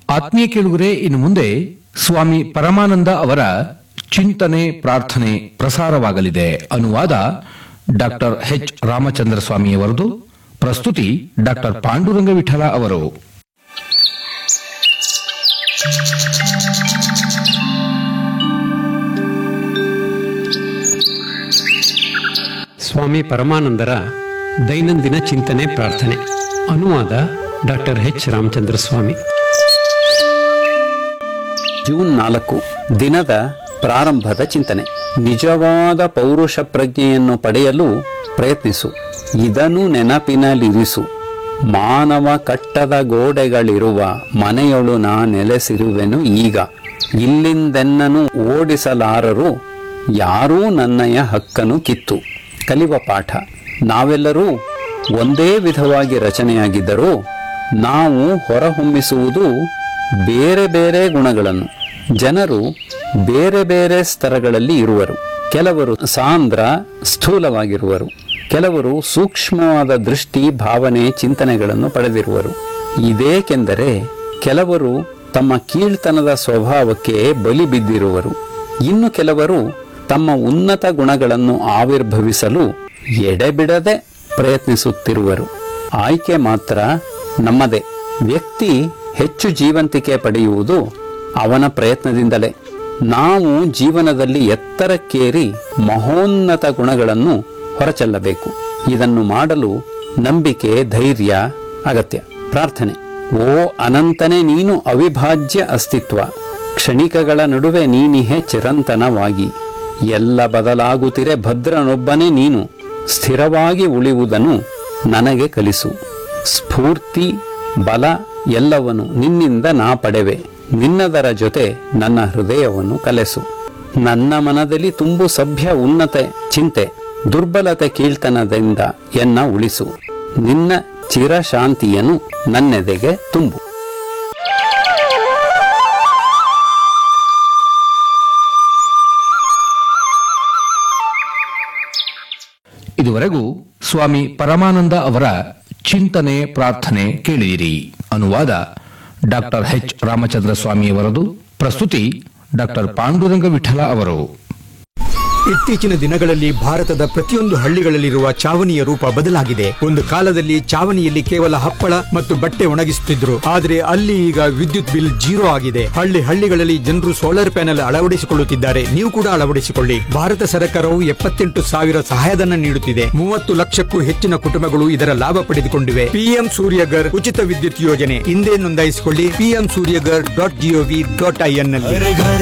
ಆತ್ಮೀಯ ಕೇಳುಗರೆ ಇನ್ನು ಮುಂದೆ ಸ್ವಾಮಿ ಪರಮಾನಂದ ಅವರ ಚಿಂತನೆ ಪ್ರಾರ್ಥನೆ ಪ್ರಸಾರವಾಗಲಿದೆ ಅನುವಾದ ಡಾಕ್ಟರ್ ಎಚ್ ರಾಮಚಂದ್ರ ಸ್ವಾಮಿಯವರದು ಪ್ರಸ್ತುತಿ ಡಾಕ್ಟರ್ ಪಾಂಡುರಂಗ ವಿಠಲ ಅವರು ಸ್ವಾಮಿ ಪರಮಾನಂದರ ದೈನಂದಿನ ಚಿಂತನೆ ಪ್ರಾರ್ಥನೆ ಅನುವಾದ doctor H Ramachandra Swamy June ನಾಲ್ಕು ದಿನದ ಪ್ರಾರಂಭದ ಚಿಂತನೆ ನಿಜವಾದ ಪೌರುಷ ಪ್ರಜ್ಞೆಯನ್ನು ಪಡೆಯಲು ಪ್ರಯತ್ನಿಸು ಇದನ್ನು ನೆನಪಿನಲ್ಲಿರಿಸು ಮಾನವ ಕಟ್ಟದ ಗೋಡೆಗಳಿರುವ ಮನೆಯೊಳು ನಾ ನೆಲೆಸಿರುವೆನು ಈಗ ಇಲ್ಲಿಂದೆನ್ನನು ಓಡಿಸಲಾರರು ಯಾರೂ ನನ್ನಯ ಹಕ್ಕನ್ನು ಕಿತ್ತು ಕಲಿವ ಪಾಠ ನಾವೆಲ್ಲರೂ ಒಂದೇ ವಿಧವಾಗಿ ರಚನೆಯಾಗಿದ್ದರೂ ನಾವು ಹೊರಹೊಮ್ಮಿಸುವುದು ಬೇರೆ ಬೇರೆ ಗುಣಗಳನ್ನು ಜನರು ಬೇರೆ ಬೇರೆ ಸ್ತರಗಳಲ್ಲಿ ಇರುವರು ಕೆಲವರು ಸಾಂದ್ರ ಸ್ಥೂಲವಾಗಿರುವರು ಕೆಲವರು ಸೂಕ್ಷ್ಮವಾದ ದೃಷ್ಟಿ ಭಾವನೆ ಚಿಂತನೆಗಳನ್ನು ಪಡೆದಿರುವರು ಇದೇಕೆಂದರೆ ಕೆಲವರು ತಮ್ಮ ಕೀಳ್ತನದ ಸ್ವಭಾವಕ್ಕೆ ಬಲಿ ಬಿದ್ದಿರುವರು ಇನ್ನು ಕೆಲವರು ತಮ್ಮ ಉನ್ನತ ಗುಣಗಳನ್ನು ಆವಿರ್ಭವಿಸಲು ಎಡೆಬಿಡದೆ ಪ್ರಯತ್ನಿಸುತ್ತಿರುವರು ಆಯ್ಕೆ ಮಾತ್ರ ನಮ್ಮದೇ ವ್ಯಕ್ತಿ ಹೆಚ್ಚು ಜೀವಂತಿಕೆ ಪಡೆಯುವುದು ಅವನ ಪ್ರಯತ್ನದಿಂದಲೇ ನಾವು ಜೀವನದಲ್ಲಿ ಎತ್ತರಕ್ಕೇರಿ ಮಹೋನ್ನತ ಗುಣಗಳನ್ನು ಹೊರಚೆಲ್ಲಬೇಕು ಇದನ್ನು ಮಾಡಲು ನಂಬಿಕೆ ಧೈರ್ಯ ಅಗತ್ಯ ಪ್ರಾರ್ಥನೆ ಓ ಅನಂತನೇ ನೀನು ಅವಿಭಾಜ್ಯ ಅಸ್ತಿತ್ವ ಕ್ಷಣಿಕಗಳ ನಡುವೆ ನೀನಿಹೆ ಚಿರಂತನವಾಗಿ ಎಲ್ಲ ಬದಲಾಗುತ್ತಿರೆ ಭದ್ರನೊಬ್ಬನೇ ನೀನು ಸ್ಥಿರವಾಗಿ ಉಳಿಯುವುದನ್ನು ನನಗೆ ಕಲಿಸು ಸ್ಫೂರ್ತಿ ಬಲ ಎಲ್ಲವನ್ನು ನಿನ್ನಿಂದ ನಾ ಪಡೆವೆ ನಿನ್ನದರ ಜೊತೆ ನನ್ನ ಹೃದಯವನ್ನು ಕಲೆಸು ನನ್ನ ಮನದಲ್ಲಿ ತುಂಬು ಸಭ್ಯ ಉನ್ನತ ಚಿಂತೆ ದುರ್ಬಲತೆ ಕೀಳ್ತನದಿಂದ ಎನ್ನ ಉಳಿಸು ನಿನ್ನ ಚಿರಶಾಂತಿಯನ್ನು ನನ್ನೆದೆಗೆ ತುಂಬು ಇದುವರೆಗೂ ಸ್ವಾಮಿ ಪರಮಾನಂದ ಅವರ ಚಿಂತನೆ ಪ್ರಾರ್ಥನೆ ಕೇಳಿದಿರಿ ಅನುವಾದ ಡಾಕ್ಟರ್ ಎಚ್ ರಾಮಚಂದ್ರ ಸ್ವಾಮಿಯವರದು ಪ್ರಸ್ತುತಿ ಡಾಕ್ಟರ್ ಪಾಂಡುರಂಗ ವಿಠಲ ಅವರು ಇತ್ತೀಚಿನ ದಿನಗಳಲ್ಲಿ ಭಾರತದ ಪ್ರತಿಯೊಂದು ಹಳ್ಳಿಗಳಲ್ಲಿರುವ ಚಾವಣಿಯ ರೂಪ ಬದಲಾಗಿದೆ ಒಂದು ಕಾಲದಲ್ಲಿ ಚಾವಣಿಯಲ್ಲಿ ಕೇವಲ ಹಪ್ಪಳ ಮತ್ತು ಬಟ್ಟೆ ಒಣಗಿಸುತ್ತಿದ್ರು ಆದರೆ ಅಲ್ಲಿ ಈಗ ವಿದ್ಯುತ್ ಬಿಲ್ ಜೀರೋ ಆಗಿದೆ ಹಳ್ಳಿ ಹಳ್ಳಿಗಳಲ್ಲಿ ಜನರು ಸೋಲಾರ್ ಪ್ಯಾನೆಲ್ ಅಳವಡಿಸಿಕೊಳ್ಳುತ್ತಿದ್ದಾರೆ ನೀವು ಕೂಡ ಅಳವಡಿಸಿಕೊಳ್ಳಿ ಭಾರತ ಸರ್ಕಾರವು ಎಪ್ಪತ್ತೆಂಟು ಸಾವಿರ ಸಹಾಯಧನ ನೀಡುತ್ತಿದೆ ಮೂವತ್ತು ಲಕ್ಷಕ್ಕೂ ಹೆಚ್ಚಿನ ಕುಟುಂಬಗಳು ಇದರ ಲಾಭ ಪಡೆದುಕೊಂಡಿವೆ ಪಿಎಂ ಸೂರ್ಯಗರ್ ಉಚಿತ ವಿದ್ಯುತ್ ಯೋಜನೆ ಹಿಂದೆ ನೋಂದಾಯಿಸಿಕೊಳ್ಳಿ PM Suryaghar dot G O V dot I N ನಲ್ಲಿ